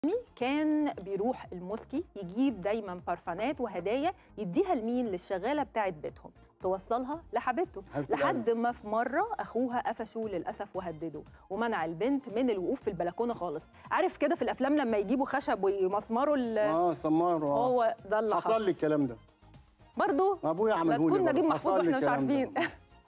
كان بيروح الموسكي يجيب دايما بارفانات وهدايا يديها لمين للشغاله بتاعت بيتهم توصلها لحبيبته حبيبة لحد ما في مره اخوها قفشوه للاسف وهدده ومنع البنت من الوقوف في البلكونه خالص عارف كده في الافلام لما يجيبوا خشب ويمسمروا ال- اه سمار اه هو ده اللي حصل حصل لي الكلام ده برضه ابويا لا عمله لي تكون برضه. نجيب محفوظ حصل لي واحنا مش الكلام ده. عارفين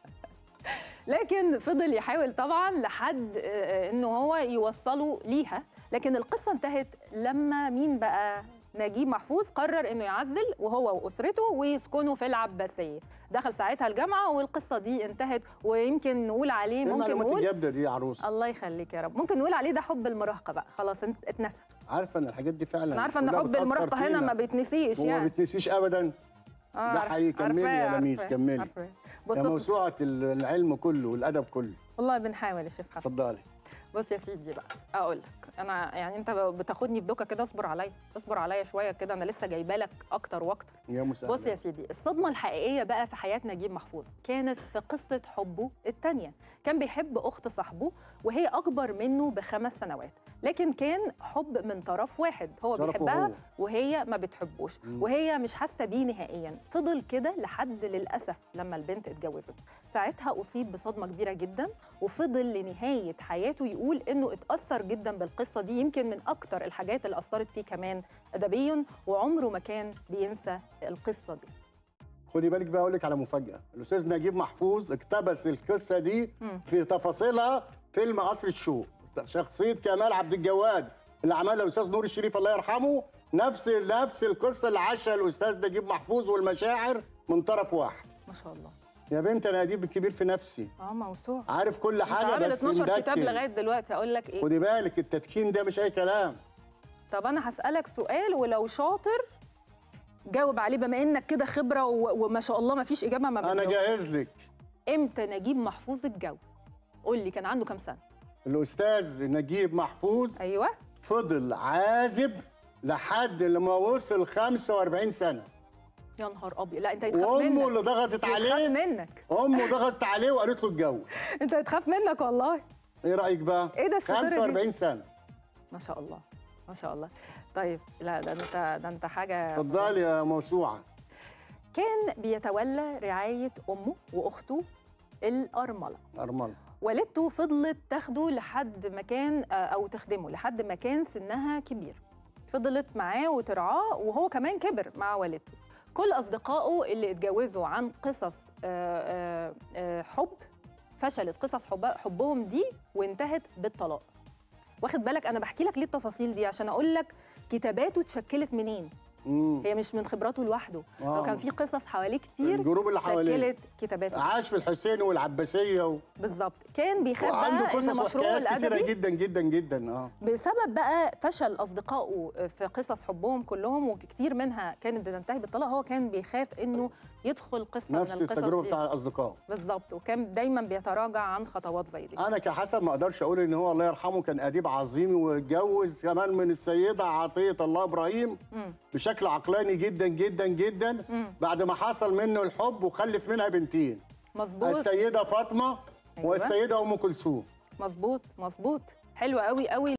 لكن فضل يحاول طبعا لحد آه، انه هو يوصله ليها لكن القصه انتهت لما مين بقى نجيب محفوظ قرر انه يعزل وهو واسرته ويسكنوا في العباسيه دخل ساعتها الجامعه والقصه دي انتهت ويمكن نقول عليه ايه ممكن المعلومات نقول الجامده دي يا عروس الله يخليك يا رب ممكن نقول عليه ده حب المراهقه بقى خلاص انت اتنسى عارفه ان الحاجات دي فعلا انا عارفه ان كلها حب بتأثر المراهقه هنا فينا. ما بيتنسيش وما يعني بتنسيش ابدا آه، ده عارف- حقيقي. كملي عارفاه، يا لميس، عارفاه، كملي. عارفاه. يا بص موسوعه العلم كله والادب كله والله بنحاول يا شيخ حسن اتفضلي بص يا سيدي بقى اقول لك انا يعني انت بتاخدني في دوكه كده اصبر عليا اصبر عليا شويه كده انا لسه جايبه لك اكتر واكتر يا مساعد بص يا سيدي الصدمه الحقيقيه بقى في حياه نجيب محفوظ كانت في قصه حبه الثانيه كان بيحب اخت صاحبه وهي اكبر منه بخمس سنوات لكن كان حب من طرف واحد هو طرفه بيحبها هو. وهي ما بتحبوش مم. وهي مش حاسه بيه نهائيا فضل كده لحد للاسف لما البنت اتجوزت ساعتها اصيب بصدمه كبيره جدا وفضل لنهايه حياته يقول انه اتاثر جدا بالقصه دي يمكن من اكتر الحاجات اللي اثرت فيه كمان ادبيا وعمره ما كان بينسى القصه دي خدي بالك بقى اقول لك على مفاجاه الاستاذ نجيب محفوظ اقتبس القصه دي مم. في تفاصيلها فيلم قصر الشوق شخصيه كمال عبد الجواد اللي عملها الاستاذ نور الشريف الله يرحمه نفس نفس القصه اللي عاشها الاستاذ نجيب محفوظ والمشاعر من طرف واحد ما شاء الله يا بنت انا اديب الكبير في نفسي اه موسوعه عارف كل انت حاجه عامل بس 12 كتاب مدكن. لغايه دلوقتي اقول لك ايه خدي بالك التدكين ده مش اي كلام طب انا هسالك سؤال ولو شاطر جاوب عليه بما انك كده خبره و- وما شاء الله ما فيش اجابه ما انا بتجاوبش. جاهز لك امتى نجيب محفوظ اتجوز قول لي كان عنده كام سنه الاستاذ نجيب محفوظ ايوه فضل عازب لحد لما وصل 45 سنه يا نهار ابيض لا انت يتخاف وامه منك اللي ضغطت يتخاف عليه منك امه ضغطت عليه وقالت له اتجوز انت يتخاف منك والله ايه رايك بقى ايه ده الشطاره دي 45 سنه ما شاء الله ما شاء الله طيب لا ده انت ده انت حاجه اتفضلي يا موسوعه كان بيتولى رعايه امه واخته الارمله ارمله والدته فضلت تاخده لحد ما كان او تخدمه لحد ما كان سنها كبير فضلت معاه وترعاه وهو كمان كبر مع والدته كل اصدقائه اللي اتجوزوا عن قصص آه، آه، آه، حب فشلت قصص حب حبهم دي وانتهت بالطلاق واخد بالك انا بحكي لك ليه التفاصيل دي عشان اقول لك كتاباته اتشكلت منين امم هي مش من خبراته لوحده آه. هو كان في قصص حواليه كتير الجروب اللي حواليه شكلت كتاباته عاش في الحسين والعباسيه و... بالظبط كان بيخاف وعنده بقى ان قصص مشروعه وحكايات كتيره الادبي جدا جدا جدا اه بسبب بقى فشل اصدقائه في قصص حبهم كلهم وكتير منها كانت بتنتهي بالطلاق هو كان بيخاف انه يدخل قصه نفس من القصص التجربه دي. بتاع الاصدقاء بالظبط وكان دايما بيتراجع عن خطوات زي دي انا كحسن ما اقدرش اقول ان هو الله يرحمه كان اديب عظيم واتجوز كمان من السيده عطيه الله ابراهيم مم. بشكل عقلاني جدا جدا جدا مم. بعد ما حصل منه الحب وخلف منها بنتين مظبوط السيده فاطمه أيوة. والسيده ام كلثوم مظبوط مظبوط حلو قوي قوي